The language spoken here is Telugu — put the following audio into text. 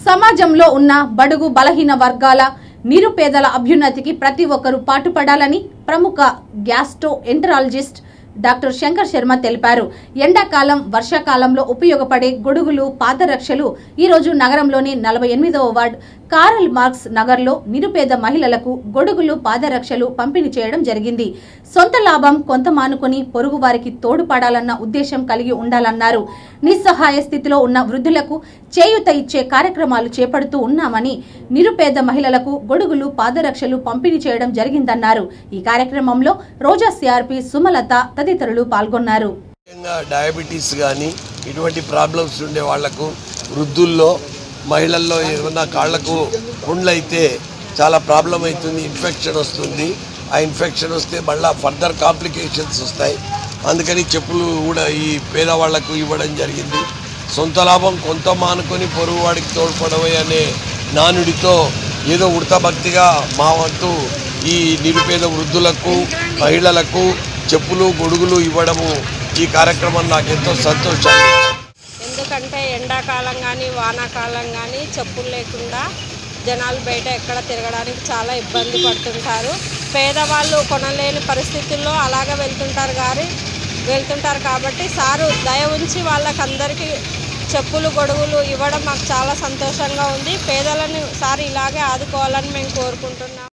సమాజంలో ఉన్న బడుగు బలహీన వర్గాల నిరుపేదల అభ్యున్నతికి ప్రతి ఒక్కరూ పాటుపడాలని ప్రముఖ gastroenterologist doctor Shankar Sharma తెలిపారు ఎండాకాలం వర్షాకాలంలో ఉపయోగపడే గొడుగులు పాదరక్షలు ఈ రోజు నగరంలోని నలభై ఎనిమిదవ వార్డ్ కారల్ మార్క్స్ నగర్లో నిరుపేద మహిళలకు గొడుగులు పాదరక్షలు పంపిణీ చేయడం జరిగింది సొంత లాభం కొంత మానుకొని పొరుగు వారికి తోడుపడాలన్న ఉద్దేశం కలిగి ఉండాలన్నారు నిస్సహాయ స్థితిలో ఉన్న వృద్ధులకు చేయూత ఇచ్చే కార్యక్రమాలు చేపడుతూ ఉన్నామని నిరుపేద మహిళలకు గొడుగులు పాదరక్షలు పంపిణీ చేయడం జరిగిందన్నారు ఈ కార్యక్రమంలో రోజా సిఆర్పి సుమలత తదితరులు పాల్గొన్నారు ముఖ్యంగా డయాబెటీస్ కానీ ఇటువంటి ప్రాబ్లమ్స్ ఉండే వాళ్లకు వృద్ధుల్లో మహిళల్లో ఏమన్నా కాళ్లకు పుండ్లైతే చాలా ప్రాబ్లం అవుతుంది ఇన్ఫెక్షన్ వస్తుంది ఆ ఇన్ఫెక్షన్ వస్తే మళ్ళీ ఫర్దర్ కాంప్లికేషన్స్ వస్తాయి అందుకని చెప్పులు కూడా ఈ పేదవాళ్లకు ఇవ్వడం జరిగింది సొంత లాభం కొంత మానుకొని పొరుగువాడికి తోడ్పడవే అనే నానుడితో ఏదో ఉడతభక్తిగా మా వంతు ఈ నిరుపేద వృద్ధులకు మహిళలకు చెప్పులు గొడుగులు ఇవ్వడము ఈ కార్యక్రమం నాకు ఎంతో సంతోషాన్ని ఇచ్చింది. ఎందుకంటే ఎండాకాలం కానీ వానాకాలం కానీ చెప్పులు లేకుండా జనాలు బయట ఎక్కడ తిరగడానికి చాలా ఇబ్బంది పడుతుంటారు పేదవాళ్ళు కొనలేని పరిస్థితుల్లో అలాగ వెళ్తుంటారు కానీ వెళ్తుంటారు కాబట్టి సారు దయ ఉంచి వాళ్ళకందరికీ చెప్పులు గొడుగులు ఇవ్వడం మాకు చాలా సంతోషంగా ఉంది పేదలను సార్ ఇలాగే ఆదుకోవాలని మేము కోరుకుంటున్నాం